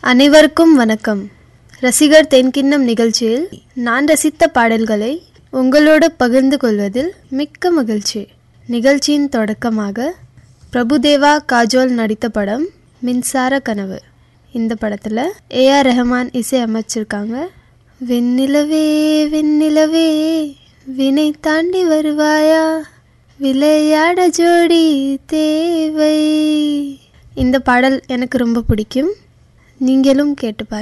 அனைவருக்கும் வணக்கம் ரசிகர் தென்கிண்ணம் நிகழ்ச்சியில் நான் ரசித்த பாடல்களை உங்களோடு பகிர்ந்து கொள்வதில் மிக்க மகிழ்ச்சி நிகழ்ச்சியின் தொடக்கமாக பிரபுதேவா காஜோல் நடித்த படம் மின்சார கனவு இந்த படத்தில் ஏஆர் ரெஹமான் இசை அமைச்சிருக்காங்க வெண்ணிலவே வெண்ணிலவே வினை தாண்டி வருவாயா விளையாட ஜோடி தேவை இந்த பாடல் எனக்கு ரொம்ப பிடிக்கும் நீங்களும் கேட்டு பாருங்க